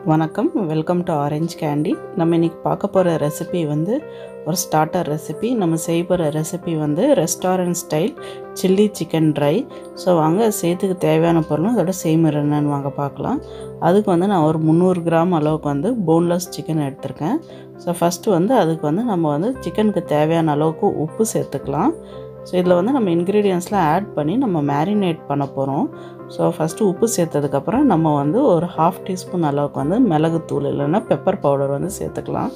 வணக்கம் welcome to orange candy நம்ம இன்றைக்கி பார்க்க போகிற ரெசிபி வந்து ஒரு ஸ்டார்டர் ரெசிபி நம்ம செய்ய போகிற ரெசிபி வந்து restaurant style chilli chicken dry so வாங்க செய்யறதுக்கு தேவையான பொருளும் அதோட செய்முறை என்னன்னு வாங்க பார்க்கலாம் அதுக்கு வந்து நான் ஒரு முந்நூறு கிராம் அளவுக்கு வந்து போன்லெஸ் சிக்கன் எடுத்திருக்கேன் ஸோ ஃபஸ்ட்டு வந்து அதுக்கு வந்து நம்ம வந்து சிக்கனுக்கு தேவையான அளவுக்கு உப்பு சேர்த்துக்கலாம் ஸோ இதில் வந்து நம்ம இன்க்ரீடியன்ஸ்லாம் ஆட் பண்ணி நம்ம மேரினேட் பண்ண போகிறோம் ஸோ ஃபஸ்ட்டு உப்பு சேர்த்ததுக்கப்புறம் நம்ம வந்து ஒரு ஹாஃப் டீஸ்பூன் அளவுக்கு வந்து மிளகுத்தூள் இல்லைன்னா பெப்பர் பவுடர் வந்து சேர்த்துக்கலாம்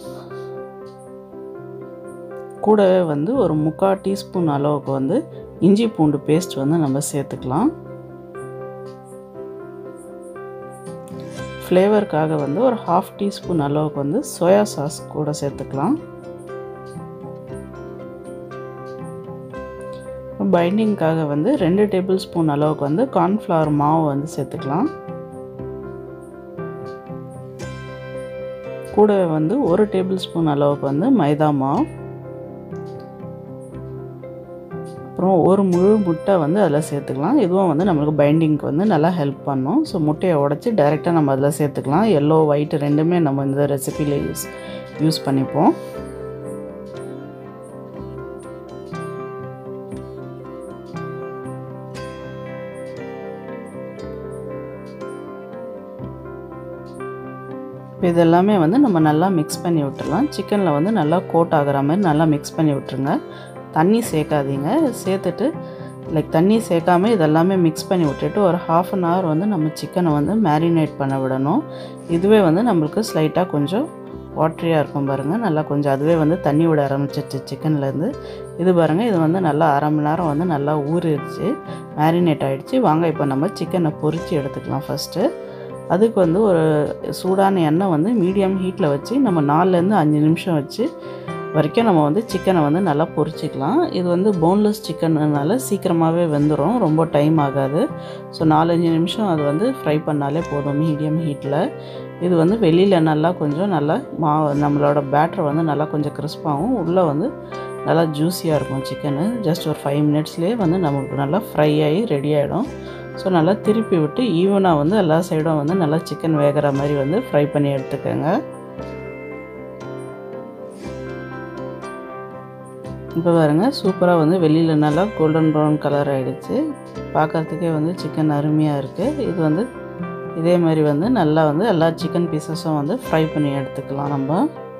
கூடவே வந்து ஒரு முக்கால் டீஸ்பூன் அளவுக்கு வந்து இஞ்சி பூண்டு பேஸ்ட் வந்து நம்ம சேர்த்துக்கலாம் ஃப்ளேவருக்காக வந்து ஒரு ஹாஃப் டீஸ்பூன் அளவுக்கு வந்து சோயா சாஸ் கூட சேர்த்துக்கலாம் பைண்டிங்க்காக வந்து ரெண்டு டேபிள் ஸ்பூன் அளவுக்கு வந்து கார்ன்ஃப்ளவர் மாவு வந்து சேர்த்துக்கலாம் கூடவே வந்து ஒரு டேபிள் ஸ்பூன் அளவுக்கு வந்து மைதா மாவு அப்புறம் ஒரு முழு முட்டை வந்து அதில் சேர்த்துக்கலாம் இதுவும் வந்து நம்மளுக்கு பைண்டிங்க்கு வந்து நல்லா ஹெல்ப் பண்ணும் ஸோ முட்டையை உடச்சி டைரெக்டாக நம்ம அதில் சேர்த்துக்கலாம் எல்லோ ஒயிட் ரெண்டுமே நம்ம இந்த ரெசிப்பியில் யூஸ் யூஸ் பண்ணிப்போம் இப்போ இதெல்லாமே வந்து நம்ம நல்லா மிக்ஸ் பண்ணி விட்டுறலாம் சிக்கனில் வந்து நல்லா கோட் ஆகிற மாதிரி நல்லா மிக்ஸ் பண்ணி விட்டுருங்க தண்ணி சேர்க்காதீங்க சேர்த்துட்டு லைக் தண்ணி சேர்க்காம இதெல்லாமே மிக்ஸ் பண்ணி விட்டுட்டு ஒரு ஹாஃப் அன் ஹவர் வந்து நம்ம சிக்கனை வந்து மேரினேட் பண்ண விடணும் இதுவே வந்து நம்மளுக்கு ஸ்லைட்டாக கொஞ்சம் வாட்ரியாக இருக்கும் பாருங்கள் நல்லா கொஞ்சம் அதுவே வந்து தண்ணி விட ஆரம்பிச்சிருச்சு சிக்கன்லேருந்து இது பாருங்கள் இது வந்து நல்லா அரை மணி நேரம் வந்து நல்லா ஊறிடுச்சு மேரினேட் ஆகிடுச்சு வாங்க இப்போ நம்ம சிக்கனை பொரித்து எடுத்துக்கலாம் ஃபஸ்ட்டு அதுக்கு வந்து ஒரு சூடான எண்ணெய் வந்து மீடியம் ஹீட்டில் வச்சு நம்ம நாலுலேருந்து அஞ்சு நிமிஷம் வச்சு வரைக்கும் நம்ம வந்து சிக்கனை வந்து நல்லா பொரிச்சிக்கலாம் இது வந்து போன்லெஸ் சிக்கன்னால சீக்கிரமாகவே வெந்துடும் ரொம்ப டைம் ஆகாது ஸோ நாலஞ்சு நிமிஷம் அது வந்து ஃப்ரை பண்ணாலே போதும் மீடியம் ஹீட்டில் இது வந்து வெளியில் நல்லா கொஞ்சம் நல்லா மா நம்மளோட பேட்டர் வந்து நல்லா கொஞ்சம் கிறிஸ்பாகவும் உள்ளே வந்து நல்லா ஜூஸியாக இருக்கும் சிக்கனு ஜஸ்ட் ஒரு ஃபைவ் மினிட்ஸ்லேயே வந்து நமக்கு நல்லா ஃப்ரை ஆகி ரெடி ஆகிடும் ஸோ நல்லா திருப்பி விட்டு ஈவனாக வந்து எல்லா சைடும் வந்து நல்லா சிக்கன் வேகிற மாதிரி வந்து ஃப்ரை பண்ணி எடுத்துக்கோங்க இப்போ பாருங்கள் சூப்பராக வந்து வெளியில் நல்லா கோல்டன் ப்ரௌன் கலர் ஆகிடுச்சு பார்க்குறதுக்கே வந்து சிக்கன் அருமையாக இருக்குது இது வந்து இதே மாதிரி வந்து நல்லா வந்து எல்லா சிக்கன் பீசஸும் வந்து ஃப்ரை பண்ணி எடுத்துக்கலாம் நம்ம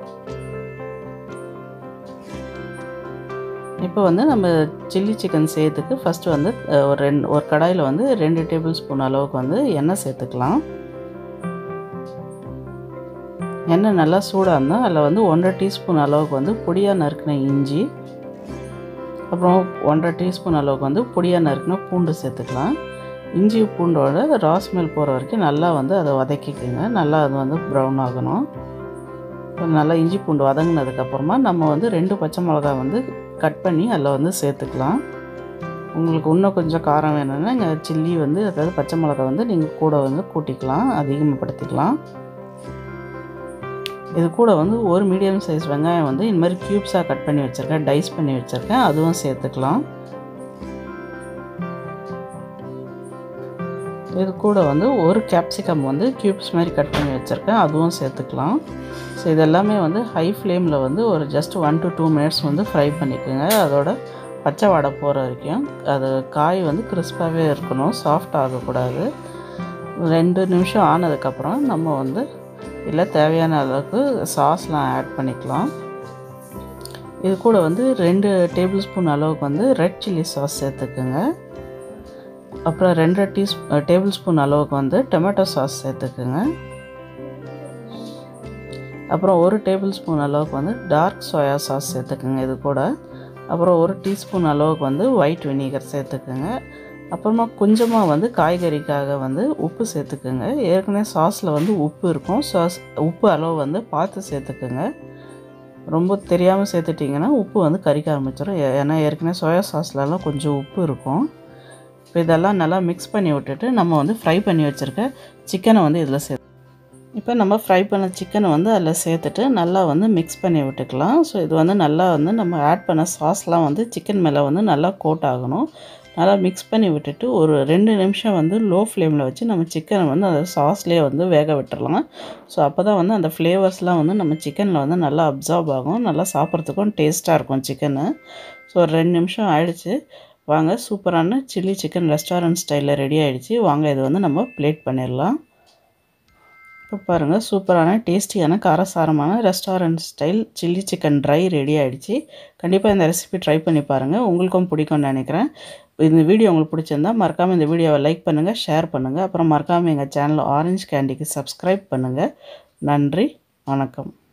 இப்போ வந்து நம்ம சில்லி சிக்கன் செய்யறதுக்கு ஃபஸ்ட்டு வந்து ஒரு ரெண்டு ஒரு கடாயில் வந்து ரெண்டு டேபிள் ஸ்பூன் அளவுக்கு வந்து எண்ணெய் சேர்த்துக்கலாம் எண்ணெய் நல்லா சூடாக இருந்தால் அதில் வந்து ஒன்றரை டீஸ்பூன் அளவுக்கு வந்து பொடியாக நறுக்கின இஞ்சி அப்புறம் ஒன்றரை டீஸ்பூன் அளவுக்கு வந்து பொடியாக நறுக்கின பூண்டு சேர்த்துக்கலாம் இஞ்சி பூண்டோட ராஸ்மெல் போகிற வரைக்கும் நல்லா வந்து அதை வதக்கிக்கோங்க நல்லா அது வந்து ப்ரௌன் ஆகணும் நல்லா இஞ்சி பூண்டு வதங்கினதுக்கப்புறமா நம்ம வந்து ரெண்டு பச்சை மிளகா வந்து கட் பண்ணி அதில் வந்து சேர்த்துக்கலாம் உங்களுக்கு இன்னும் கொஞ்சம் காரம் வேணும்னா இங்கே சில்லி வந்து அதாவது பச்சை மிளகா வந்து நீங்கள் கூட வந்து கூட்டிக்கலாம் அதிகமாகப்படுத்திக்கலாம் இது கூட வந்து ஒரு மீடியம் சைஸ் வெங்காயம் வந்து இந்த மாதிரி க்யூப்ஸாக கட் பண்ணி வச்சுருக்கேன் டைஸ் பண்ணி வச்சுருக்கேன் அதுவும் சேர்த்துக்கலாம் இது கூட வந்து ஒரு கேப்சிகம் வந்து க்யூப்ஸ் மாதிரி கட் பண்ணி வச்சுருக்கேன் அதுவும் சேர்த்துக்கலாம் ஸோ இதெல்லாமே வந்து ஹை ஃப்ளேமில் வந்து ஒரு just one to two minutes வந்து ஃப்ரை பண்ணிக்கோங்க அதோட பச்சை வடை போகிற வரைக்கும் அது காய் வந்து கிறிஸ்பாகவே இருக்கணும் சாஃப்ட் ஆகக்கூடாது ரெண்டு நிமிஷம் ஆனதுக்கப்புறம் நம்ம வந்து இதில் தேவையான அளவுக்கு சாஸ்லாம் ஆட் பண்ணிக்கலாம் இது கூட வந்து ரெண்டு டேபிள் ஸ்பூன் அளவுக்கு வந்து ரெட் சில்லி சாஸ் சேர்த்துக்குங்க அப்புறம் ரெண்டு டீஸ் டேபிள் ஸ்பூன் அளவுக்கு வந்து டொமேட்டோ சாஸ் சேர்த்துக்குங்க அப்புறம் ஒரு டேபிள் ஸ்பூன் அளவுக்கு வந்து டார்க் சோயா சாஸ் சேர்த்துக்குங்க இது கூட அப்புறம் ஒரு டீஸ்பூன் அளவுக்கு வந்து ஒயிட் வினிகர் சேர்த்துக்குங்க அப்புறமா கொஞ்சமாக வந்து காய்கறிக்காக வந்து உப்பு சேர்த்துக்குங்க ஏற்கனவே சாஸில் வந்து உப்பு இருக்கும் சாஸ் உப்பு அளவு வந்து பார்த்து சேர்த்துக்குங்க ரொம்ப தெரியாமல் சேர்த்துட்டிங்கன்னா உப்பு வந்து கறிக்க ஆரம்பிச்சிடும் ஏன்னா ஏற்கனவே சோயா சாஸ்லலாம் கொஞ்சம் உப்பு இருக்கும் இப்போ இதெல்லாம் நல்லா மிக்ஸ் பண்ணி விட்டுட்டு நம்ம வந்து ஃப்ரை பண்ணி வச்சுருக்க சிக்கனை வந்து இதில் சேர்த்து இப்போ நம்ம ஃப்ரை பண்ண சிக்கனை வந்து அதில் சேர்த்துட்டு நல்லா வந்து மிக்ஸ் பண்ணி விட்டுக்கலாம் ஸோ இது வந்து நல்லா வந்து நம்ம ஆட் பண்ண சாஸ்லாம் வந்து சிக்கன் மேலே வந்து நல்லா கோட் ஆகணும் நல்லா மிக்ஸ் பண்ணி விட்டுட்டு ஒரு ரெண்டு நிமிஷம் வந்து லோ ஃப்ளேமில் வச்சு நம்ம சிக்கனை வந்து அந்த சாஸ்லேயே வந்து வேக விட்டுறலாம் ஸோ அப்போ தான் வந்து அந்த ஃப்ளேவர்ஸ்லாம் வந்து நம்ம சிக்கனில் வந்து நல்லா அப்சார்ப் ஆகும் நல்லா சாப்பிட்றதுக்கும் டேஸ்ட்டாக இருக்கும் சிக்கனு ஸோ ஒரு ரெண்டு நிமிஷம் ஆயிடுச்சு வாங்க சூப்பரான சில்லி சிக்கன் ரெஸ்டாரண்ட் ஸ்டைலில் ரெடி ஆகிடுச்சு வாங்க இது வந்து நம்ம பிளேட் பண்ணிடலாம் இப்போ பாருங்கள் சூப்பரான டேஸ்டியான காரசாரமான restaurant style chilli chicken dry ready ஆகிடுச்சு கண்டிப்பாக இந்த ரெசிபி ட்ரை பண்ணி பாருங்கள் உங்களுக்கும் பிடிக்கும்னு நினைக்கிறேன் இந்த வீடியோ உங்களுக்கு பிடிச்சிருந்தா மறக்காமல் இந்த வீடியோவை லைக் பண்ணுங்கள் ஷேர் பண்ணுங்கள் அப்புறம் மறக்காமல் எங்கள் சேனல் ஆரஞ்ச் கேண்டிக்கு சப்ஸ்கிரைப் பண்ணுங்கள் நன்றி வணக்கம்